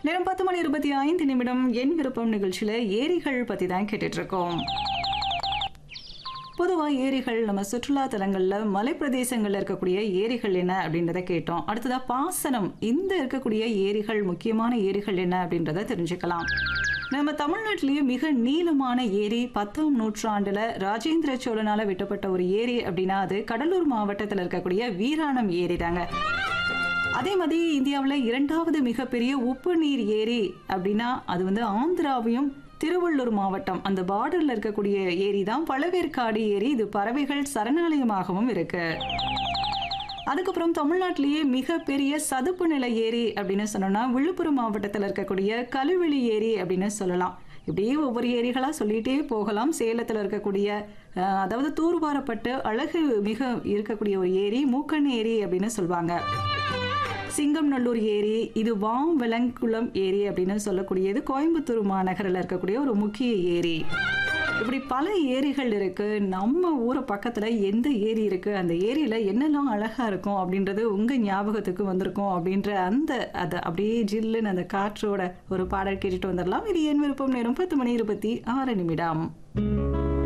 நேரம் பத்து மணி இருபத்தி ஐந்து நிமிடம் என் விருப்பம் நிகழ்ச்சியில ஏரிகள் பத்தி தான் கேட்டுட்டு இருக்கோம் பொதுவாக ஏரிகள் நம்ம சுற்றுலா தலங்களில் மலைப்பிரதேசங்களில் இருக்கக்கூடிய ஏரிகள் என்ன அப்படின்றத கேட்டோம் அடுத்ததாக பாசனம் இந்த இருக்கக்கூடிய ஏரிகள் முக்கியமான ஏரிகள் என்ன அப்படின்றத தெரிஞ்சுக்கலாம் நம்ம தமிழ்நாட்டிலேயே மிக நீளமான ஏரி பத்தாம் நூற்றாண்டுல ராஜேந்திர சோழனால வெட்டப்பட்ட ஒரு ஏரி அப்படின்னா அது கடலூர் மாவட்டத்தில் இருக்கக்கூடிய வீராணம் ஏரி தாங்க அதே மாதிரி இந்தியாவில் இரண்டாவது மிகப்பெரிய உப்பு நீர் ஏரி அப்படின்னா அது வந்து ஆந்திராவையும் திருவள்ளூர் மாவட்டம் அந்த பார்டர்ல இருக்கக்கூடிய ஏரி தான் பழவேற்காடு ஏரி இது பறவைகள் சரணாலயமாகவும் இருக்கு அதுக்கப்புறம் தமிழ்நாட்டிலேயே மிகப்பெரிய சதுப்பு நில ஏரி அப்படின்னு சொன்னோம்னா விழுப்புரம் மாவட்டத்தில் இருக்கக்கூடிய கழுவெளி ஏரி அப்படின்னு சொல்லலாம் இப்படியே ஒவ்வொரு ஏரிகளாக சொல்லிகிட்டே போகலாம் சேலத்தில் இருக்கக்கூடிய அஹ், அதாவது தூர்வாரப்பட்டு அழகு மிக இருக்கக்கூடிய ஒரு ஏரி மூக்கன் ஏரி அப்படின்னு சொல்லுவாங்க சிங்கம்நல்லூர் ஏரி இது வாம் விலங்குளம் ஏரி அப்படின்னு சொல்லக்கூடியது கோயம்புத்தூர் மாநகரில் இருக்கக்கூடிய ஒரு முக்கிய ஏரி இப்படி பல ஏரிகள் இருக்கு நம்ம ஊரை பக்கத்துல எந்த ஏரி இருக்கு அந்த ஏரியில என்னெல்லாம் அழகா இருக்கும் அப்படின்றது உங்க ஞாபகத்துக்கு வந்திருக்கும் அப்படின்ற அந்த அதை அப்படியே ஜில்லுன்னு அந்த காற்றோட ஒரு பாடல் கேட்டுட்டு வந்துடலாம் இது என் விருப்பம் நேரம் பத்து மணி இருபத்தி ஆறு நிமிடம்